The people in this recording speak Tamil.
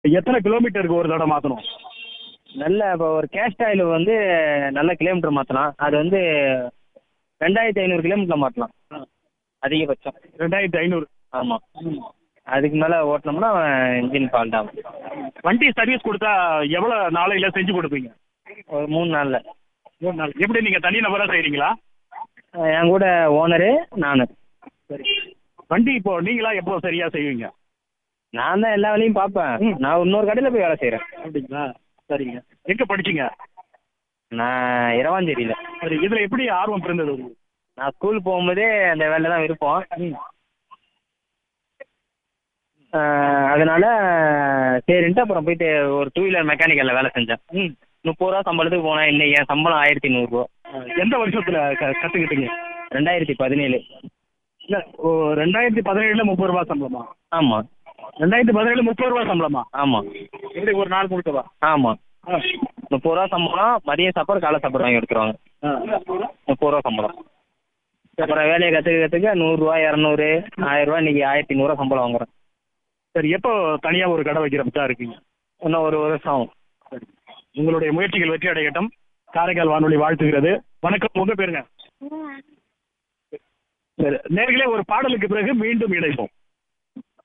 எத்தனை கிலோமீட்டருக்கு ஒரு தடவை மாற்றணும் நல்ல இப்போ ஒரு கேஸ்ட் ஆயில் வந்து நல்ல கிலோமீட்டர் மாற்றலாம் அது வந்து ரெண்டாயிரத்தி ஐநூறு கிலோமீட்டர் மாற்றலாம் அதிகபட்சம் ரெண்டாயிரத்தி ஐநூறு ஆமாம் அதுக்கு மேலே ஓட்டினோம்னா இன்ஜின் ஃபால்ட் ஆகும் வண்டி சர்வீஸ் கொடுத்தா எவ்வளோ நாளையில் செஞ்சு கொடுப்பீங்க ஒரு மூணு நாளில் மூணு நாள் எப்படி நீங்கள் தனி நபராக செய்கிறீங்களா என் கூட ஓனரு நான் வண்டி இப்போ நீங்களா எப்போ சரியா செய்வீங்க நான் தான் எல்லா வேலையும் பார்ப்பேன் ம். நான் இன்னொரு கடையில் போய் வேலை செய்கிறேன் அப்படிங்களா சரிங்க எங்கே படிச்சீங்க நான் இரவாஞ்சேரியில் சரி இதில் எப்படி ஆர்வம் பிறந்தது உங்களுக்கு நான் ஸ்கூல் போகும்போதே அந்த வேலை தான் விருப்பம் ஆஹ் அதனால சரின்ட்டு அப்புறம் போயிட்டு ஒரு டூ வீலர் மெக்கானிக்கலில் வேலை செஞ்சேன் ம் முப்பது ரூபா சம்பளத்துக்கு போனேன் இன்னைக்கு என் சம்பளம் ஆயிரத்தி நூறுரூவா எந்த வருஷத்தில் க கற்றுக்கிட்டீங்க ரெண்டாயிரத்தி பதினேழு இல்லை ஓ ரெண்டாயிரத்தி பதினேழுல முப்பது ரூபா சம்பளமா ஆமாம் ரெண்டாயிரத்தி பதினேழு முப்பது ரூபா சம்பளமா ஆமாம் எப்படி ஒரு நாள் முழுக்கவா ஆமாம் ஆ முப்பது ரூபா சம்பளம் மதிய சாப்பாடு காலை சாப்பாடு வாங்கி எடுத்துருவாங்க முப்பது ரூபா சம்பளம் அப்புறம் வேலையை கற்றுக்க கற்றுக்க நூறுரூவா இரநூறு ஆயிரரூவா இன்னைக்கு ஆயிரத்தி நூறுரூவா சம்பளம் வாங்குறேன் சரி எப்போ தனியாக ஒரு கடை வைக்கிறப்ப இருக்கீங்க இன்னும் ஒரு வருஷம் ஆகும் உங்களுடைய முயற்சிகள் வெற்றி அடையட்டும் காரைக்கால் வானொலி வாழ்த்துகிறது வணக்கம் உங்க பேருங்க சரி நேர்களே ஒரு பாடலுக்கு பிறகு மீண்டும் இணைப்போம்